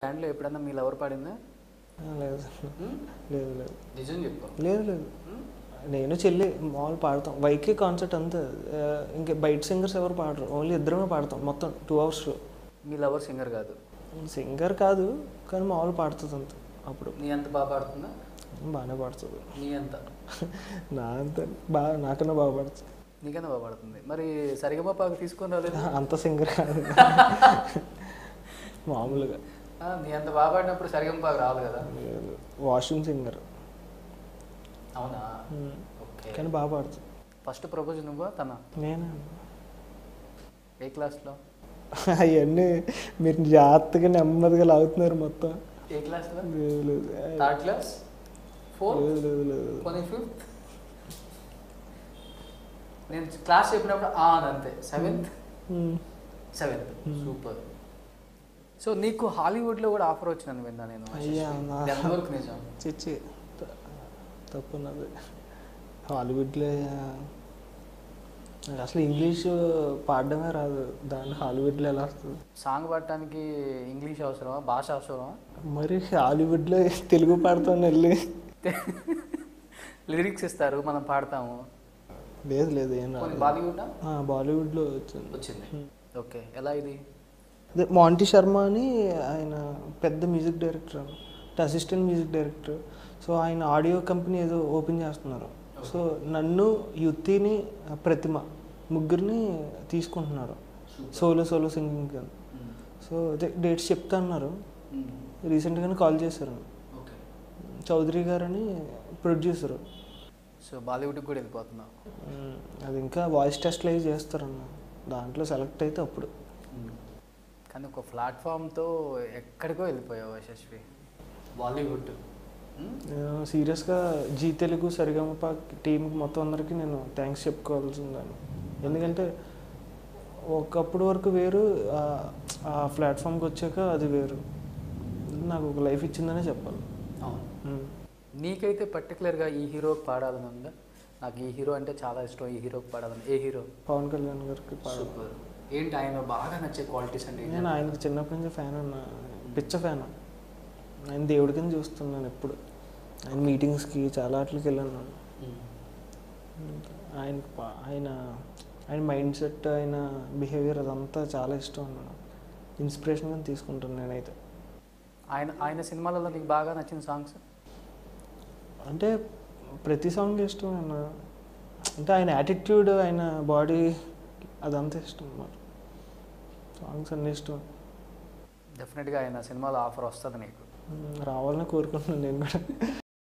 బ్యాండ్లో ఎప్పుడన్నా మీ లవర్ పాడిందా ఆ, లేదు లేదు లేదు నిజం చెప్పు లేదు లేదు నేను చెల్లి మామూలు పాడతాం వైకే కాన్సర్ట్ అంతే ఆ, ఇంకా బయట సింగర్స్ ఎవరు పాడరు ఓన్లీ ఇద్దరమే పాడతాం మొత్తం టూ అవర్స్లో మీ లవర్ సింగర్ కాదు సింగర్ కాదు కానీ మామూలు పాడుతుంది అంతే అప్పుడు నీ ఎంత బాగా పాడుతుందా బాగానే పాడుతుంది నీ ఎంత నా అంత బాగా నాకన్నా బాగా పాడుతుంది నీకన్నా బాగా పాడుతుంది మరి సరిగమ పాకు తీసుకొని రాలేదు అంత సింగర్ కాదు మామూలుగా ఆ, నీ అంత బాగా పాడినప్పుడు సరిగమ పాకు రాదు కదా లేదు వాష్రూమ్ సింగర్ అవునా ఓకే కానీ బాగా పాడుతుంది ఫస్ట్ ప్రపోజ్ నువ్వా తన నేనే ఏ క్లాస్లో అవన్నీ మీరు జాగ్రత్తగా నెమ్మదిగా లాగుతున్నారు మొత్తం ఏ క్లాస్లో లేదు లేదు థర్డ్ క్లాస్ ఫోర్త్ లేదు లేదు లేదు పోనీ ఫిఫ్త్ నేను క్లాస్ చెప్పినప్పుడు ఆ అని అంతే seventh hmm. Seventh super so నీకు హాలీవుడ్లో కూడా ఆఫర్ వచ్చిందని విన్నా నేను అయ్యా, నా- ఇది ఎంతవరకు నిజం చిచ్చి త- తప్పున్నది హాలీవుడ్లో నాకు అసలు ఇంగ్లీష్ పాడడమే రాదు దాంట్లో హాలీవుడ్లో ఎలా వస్తుంది సాంగ్ పాడటానికి ఇంగ్లీష్ అవసరమా భాష అవసరమా మరి హాలీవుడ్లో తెలుగు పాడతాను వెళ్ళి లిరిక్స్ ఇస్తారు మనం పాడతాము లేదు లేదు ఏం పోనీ రాదు బాలీవుడ్ ఆ, బాలీవుడ్లో వచ్చింది వచ్చింది ఓకే ఎలా ఇది అదే మాంటీ శర్మ అని ఆయన పెద్ద మ్యూజిక్ డైరెక్టర్ అంటే అసిస్టెంట్ మ్యూజిక్ డైరెక్టర్ సో ఆయన ఆడియో కంపెనీ ఏదో ఓపెన్ చేస్తున్నారు సో నన్ను యుతిని ప్రతిమ ముగ్గురిని తీసుకుంటున్నారు సోలో సోలో సింగింగ్ సో అదే డేట్స్ చెప్తా అన్నారు రీసెంట్గానే కాల్ చేశారు ఓకే చౌదరి గారని ప్రొడ్యూసర్ సో బాలీవుడ్కి కూడా వెళ్ళిపోతున్నావు అది ఇంకా వాయిస్ టెస్ట్లు అవి చేస్తారన్న దాంట్లో సెలెక్ట్ అయితే అప్పుడు కానీ ఒక ప్లాట్ఫామ్తో ఎక్కడికో వెళ్ళిపోయావు యశస్వి బాలీవుడ్ నేను సీరియస్గా జీ తెలుగు సరిగమప టీంకి మొత్తం అందరికీ నేను థ్యాంక్స్ చెప్పుకోవాల్సిందని ఎందుకంటే ఒకప్పుడు వరకు వేరు ఆ- ఆ ప్లాట్ఫామ్కి వచ్చాక అది వేరు నాకు ఒక లైఫ్ ఇచ్చిందనే చెప్పాలి అవును ఉమ్. నీకైతే పర్టికులర్గా ఈ హీరోకి పాడాలని ఉందా నాకు ఈ హీరో అంటే చాలా ఇష్టం ఈ హీరోకి పాడాలని ఏ హీరో పవన్ కళ్యాణ్ గారికి పాడాలి సూపర్ ఏంటి ఆయన బాగా నచ్చే క్వాలిటీస్ అంటే నేను ఆయనకి చిన్నప్పటి నుంచి ఫ్యాన్ అన్న పిచ్చ ఫ్యాన్ ఆయన దేవుడి కింద చూస్తున్నాను ఎప్పుడు ఆయన మీటింగ్స్కి చాలా వాటికి వెళ్ళాను నేను. ఆయన ఆయన ఆయన మైండ్ సెట్ ఆయన బిహేవియర్ అదంతా చాలా ఇష్టం అన్నాడు ఇన్స్పిరేషన్గా తీసుకుంటాను నేనైతే ఆయన ఆయన సినిమాలలో నీకు బాగా నచ్చిన సాంగ్స్ అంటే ప్రతి సాంగ్ ఇష్టం ఆయన అంటే ఆయన యాటిట్యూడ్ ఆయన బాడీ అదంతా ఇష్టం అన్నమాట సాంగ్స్ అన్నీ ఇష్టం డెఫినెట్గా ఆయన సినిమాలో ఆఫర్ వస్తుంది నీకు ఉమ్, రావాలని కోరుకుంటున్నాను నేను కూడా